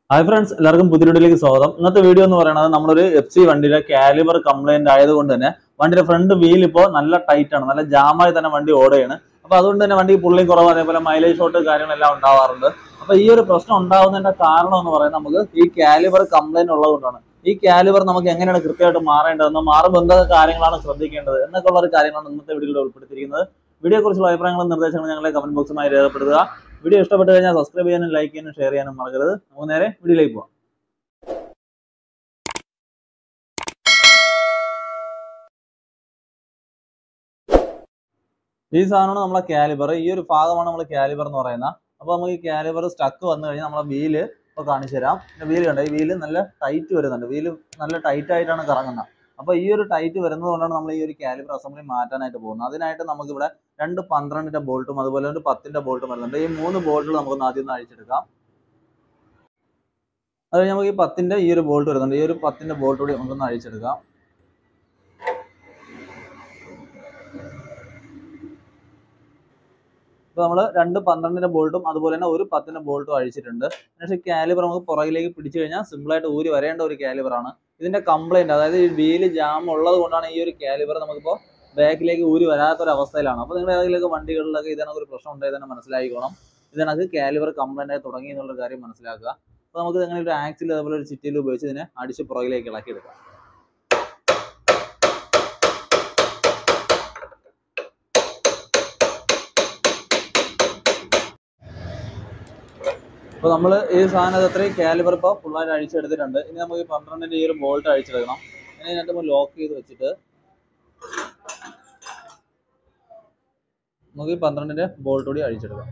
hi friends എല്ലാവർക്കും പുതിയ വീഡിയോയിലേക്ക് സ്വാഗതം ഇന്നത്തെ വീഡിയോ എന്ന് പറയുന്നത് നമ്മളൊരു എഫ് സി വണ്ടിയുടെ കാലിബർ കംപ്ലൈന്റ് ആയതുകൊണ്ട് തന്നെ വണ്ടിയുടെ ഫ്രണ്ട് വീൽ ഇപ്പോൾ നല്ല ടൈറ്റ് ആണ് നല്ല ജാമായി തന്നെ വണ്ടി ഓടുകയാണ് അപ്പൊ അതുകൊണ്ട് തന്നെ വണ്ടി പുള്ളി കുറവ് അതേപോലെ മൈലേജ് ഷോട്ട് കാര്യങ്ങളെല്ലാം ഉണ്ടാവാറുണ്ട് അപ്പൊ ഈ ഒരു പ്രശ്നം ഉണ്ടാവുന്നതിന്റെ കാരണം എന്ന് പറയുന്നത് നമുക്ക് ഈ കാലിബർ കംപ്ലൈന്റ് ഉള്ളതുകൊണ്ടാണ് ഈ കാലിബർ നമുക്ക് എങ്ങനെയാണ് കൃത്യമായിട്ട് മാറേണ്ടതെന്ന് മാറുമ്പോൾ എന്തൊക്കെ കാര്യങ്ങളാണ് ശ്രദ്ധിക്കേണ്ടത് എന്നൊക്കെ ഉള്ള ഒരു കാര്യങ്ങളാണ് ഇന്നത്തെ വീഡിയോയിൽ ഉൾപ്പെടുത്തിയിരിക്കുന്നത് വീഡിയോ കുറിച്ചുള്ള അഭിപ്രായങ്ങളും നിർദ്ദേശങ്ങളും ഞങ്ങളെ കമന്റ് ബോക്സുമായി രേഖപ്പെടുത്തുക വീഡിയോ ഇഷ്ടപ്പെട്ട് കഴിഞ്ഞാൽ സബ്സ്ക്രൈബ് ചെയ്യാനും ലൈക്ക് ചെയ്യാനും ഷെയർ ചെയ്യാനും മറക്കരുത് നമുക്ക് നേരെ വീഡിയോയിലേക്ക് പോകാം ഈ സാധനമാണ് നമ്മളെ കാലിബർ ഈ ഒരു ഭാഗമാണ് നമ്മൾ കാലിബർ എന്ന് പറയുന്നത് അപ്പോൾ നമുക്ക് ഈ കാലിബർ സ്റ്റക്ക് വന്നു കഴിഞ്ഞാൽ നമ്മളെ വീല് ഇപ്പോൾ കാണിച്ചു തരാം വീല് കണ്ട ഈ വീല് നല്ല ടൈറ്റ് വരുന്നുണ്ട് വീല് നല്ല ടൈറ്റ് ആയിട്ടാണ് കറങ്ങുന്നത് അപ്പോൾ ഈ ഒരു ടൈറ്റ് വരുന്നത് കൊണ്ടാണ് നമ്മൾ ഈ ഒരു കാലിബർ അസംബ്ലി മാറ്റാനായിട്ട് പോകുന്നത് അതിനായിട്ട് നമുക്ക് ഇവിടെ രണ്ട് പന്ത്രണ്ടിന്റെ ബോൾട്ടും അതുപോലെ ഒരു പത്തിന്റെ ബോൾട്ടും വരുന്നുണ്ട് ഈ മൂന്ന് ബോൾട്ടുകൾ നമുക്കൊന്ന് ആദ്യം ഒന്ന് അഴിച്ചെടുക്കാം അത് കഴിഞ്ഞ് നമുക്ക് ഈ പത്തിന്റെ ഈ ഒരു ബോൾട്ട് വരുന്നുണ്ട് ഈ ഒരു പത്തിന്റെ ബോൾട്ട് കൂടി നമുക്കൊന്ന് അഴിച്ചെടുക്കാം ഇപ്പൊ നമ്മൾ രണ്ട് പന്ത്രണ്ടിന്റെ ബോൾട്ടും അതുപോലെ തന്നെ ഒരു പത്തിന്റെ ബോൾട്ടും അഴിച്ചിട്ടുണ്ട് പക്ഷേ കാലിബർ നമുക്ക് പുറകിലേക്ക് പിടിച്ചു കഴിഞ്ഞാൽ സിമ്പിൾ ആയിട്ട് ഊരി വരേണ്ട ഒരു കാലിബർ ആണ് ഇതിന്റെ കംപ്ലൈന്റ് അതായത് ഈ വീല് ജാം ഉള്ളത് കൊണ്ടാണ് ഈ ഒരു കാലിബർ നമുക്കിപ്പോൾ ബാക്കിലേക്ക് ഊരി വരാത്ത ഒരു അവസ്ഥയിലാണ് അപ്പോൾ നിങ്ങൾ ഏതെങ്കിലും വണ്ടികളിലൊക്കെ ഇതിനൊക്കെ ഒരു പ്രശ്നം ഉണ്ടായി തന്നെ മനസ്സിലാക്കിക്കോണം ഇതിനകത്ത് കാലിബർ കംപ്ലൈന്റ് ആയി തുടങ്ങി എന്നുള്ള കാര്യം മനസ്സിലാക്കുക അപ്പോൾ നമുക്ക് അങ്ങനെ ഒരു ആക്സിൽ അതുപോലെ ഒരു ചിറ്റിയിൽ ഉപയോഗിച്ച് ഇതിനെ അടിച്ച് പുറകിലേക്ക് ഇളക്കിയെടുക്കാം അപ്പോൾ നമ്മൾ ഈ സാധനം അത്രയും കാലിബർ ഇപ്പോൾ ഫുള്ളായിട്ട് അഴിച്ചെടുത്തിട്ടുണ്ട് ഇനി നമുക്ക് ഈ പന്ത്രണ്ടിൻ്റെ ഈ ഒരു ബോൾട്ട് അഴിച്ചെടുക്കണം ഇനി ഇതിനകത്ത് നമ്മൾ ലോക്ക് ചെയ്ത് വെച്ചിട്ട് നമുക്ക് ഈ പന്ത്രണ്ടിൻ്റെ ബോൾട്ട് കൂടി അഴിച്ചെടുക്കാം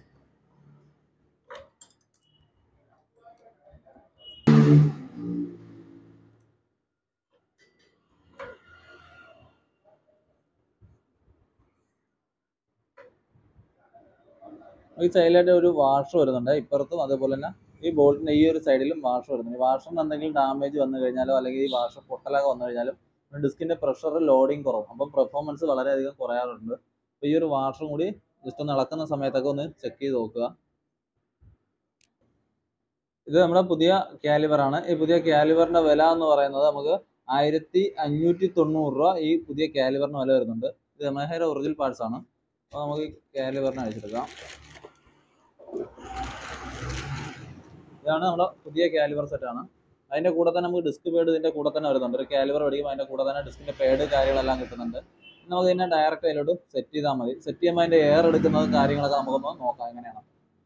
ഈ സൈഡിലായിട്ട് ഒരു വാഷർ വരുന്നുണ്ട് ഇപ്പുറത്തും അതുപോലെ തന്നെ ഈ ബോൾട്ടിന്റെ ഈ ഒരു സൈഡിലും വാഷർ വരുന്നുണ്ട് ഈ വാഷറിന് എന്തെങ്കിലും ഡാമേജ് വന്നു കഴിഞ്ഞാലോ അല്ലെങ്കിൽ ഈ വാഷർ പൊട്ടലൊക്കെ വന്നു കഴിഞ്ഞാലും ഡിസ്കിന്റെ പ്രഷർ ലോഡിങ് കുറവും അപ്പം പെർഫോമൻസ് വളരെയധികം കുറയാറുണ്ട് അപ്പോൾ ഈ ഒരു വാഷറും കൂടി ജസ്റ്റ് ഒന്ന് ഇളക്കുന്ന സമയത്തൊക്കെ ഒന്ന് ചെക്ക് ചെയ്ത് നോക്കുക ഇത് നമ്മുടെ പുതിയ കാലിബർ ആണ് ഈ പുതിയ കാലിബറിന്റെ വില എന്ന് പറയുന്നത് നമുക്ക് ആയിരത്തി അഞ്ഞൂറ്റി തൊണ്ണൂറ് രൂപ ഈ പുതിയ കാലിബറിന് വില വരുന്നുണ്ട് ഇത് എമഹയുടെ ഒറിജിനൽ പാർട്സ് ആണ് അപ്പോൾ നമുക്ക് ഈ കാലിബറിനെ അഴിച്ചെടുക്കാം ഇതാണ് നമ്മുടെ പുതിയ കാലിബർ സെറ്റ് ആണ് അതിന്റെ കൂടെ തന്നെ നമുക്ക് ഡിസ്ക് പേഡ് ഇതിന്റെ കൂടെ തന്നെ വരുന്നുണ്ട് ഒരു കാലിബർ മേടിക്കുമ്പോൾ അതിന്റെ കൂടെ തന്നെ ഡിസ്കിന്റെ പേഡ് കാര്യങ്ങളെല്ലാം കിട്ടുന്നുണ്ട് നമുക്ക് ഇതിനെ ഡയറക്റ്റ് അതിലോട്ട് സെറ്റ് ചെയ്താൽ മതി സെറ്റ് ചെയ്യുമ്പോൾ അതിന്റെ എയർ എടുക്കുന്നതും കാര്യങ്ങളൊക്കെ നമുക്കൊന്ന് നോക്കാം എങ്ങനെയാണ്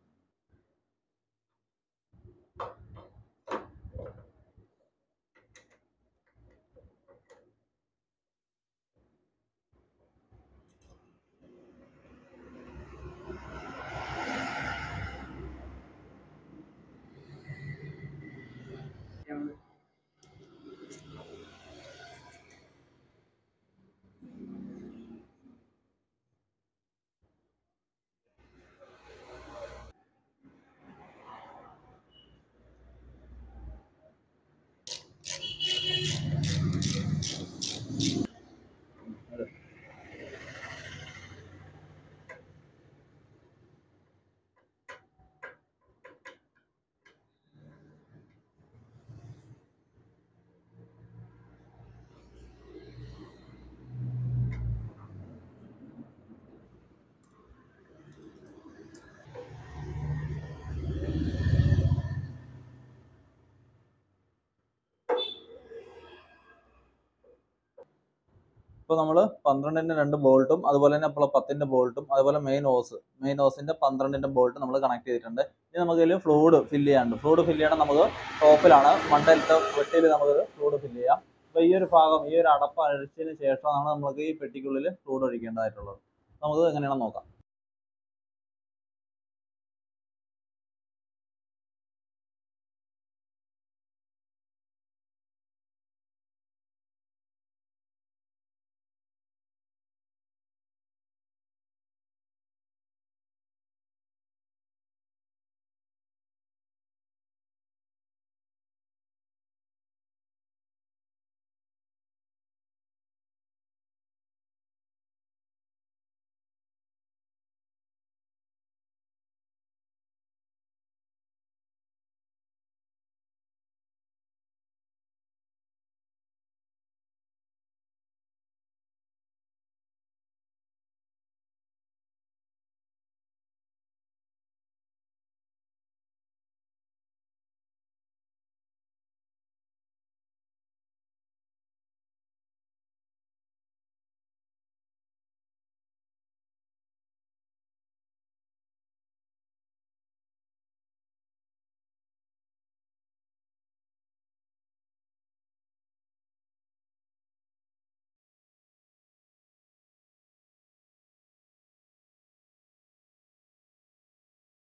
ഇപ്പോൾ നമ്മൾ പന്ത്രണ്ടിന്റെ രണ്ട് ബോൾട്ടും അതുപോലെ തന്നെ ഇപ്പോൾ പത്തിന്റെ ബോൾട്ടും അതുപോലെ മെയിൻ ഓസ് മെയിൻ ഓസിന്റെ പന്ത്രണ്ടിന്റെ ബോൾട്ട് നമ്മൾ കണക്ട് ചെയ്തിട്ടുണ്ട് ഇനി നമുക്ക് ഇതിൽ ഫ്ലൂഡ് ഫില്ല് ചെയ്യാനുണ്ട് ഫ്ലൂഡ് ഫില്ല് ചെയ്യണം നമുക്ക് ടോപ്പിലാണ് മണ്ടയിലത്തെ വെട്ടിയിൽ നമുക്ക് ഫ്ലൂഡ് ഫില്ല് ചെയ്യാം അപ്പോൾ ഈ ഒരു ഭാഗം ഈ ഒരു അടപ്പ് അഴിച്ചതിന് ശേഷമാണ് നമുക്ക് ഈ പെട്ടിക്കുള്ളിൽ ഫ്ലൂഡ് ഒഴിക്കേണ്ടതായിട്ടുള്ളത് നമുക്ക് എങ്ങനെയാണെന്ന് നോക്കാം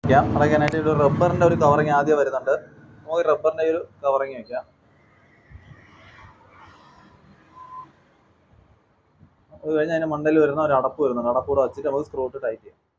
വെക്കാം അടയ്ക്കാനായിട്ട് ഒരു റബ്ബറിന്റെ ഒരു കവറിങ് ആദ്യം വരുന്നുണ്ട് നമുക്ക് റബ്ബറിന്റെ ഒരു കവറിങ് വെക്കാം അത് കഴിഞ്ഞ് അതിന്റെ മണ്ടയിൽ വരുന്ന ഒരു അടപ്പ് വരുന്നുണ്ട് അടപ്പ് കൂടെ വെച്ചിട്ട് നമുക്ക് സ്ക്രൂ ഇട്ട് ടൈറ്റ് ചെയ്യാം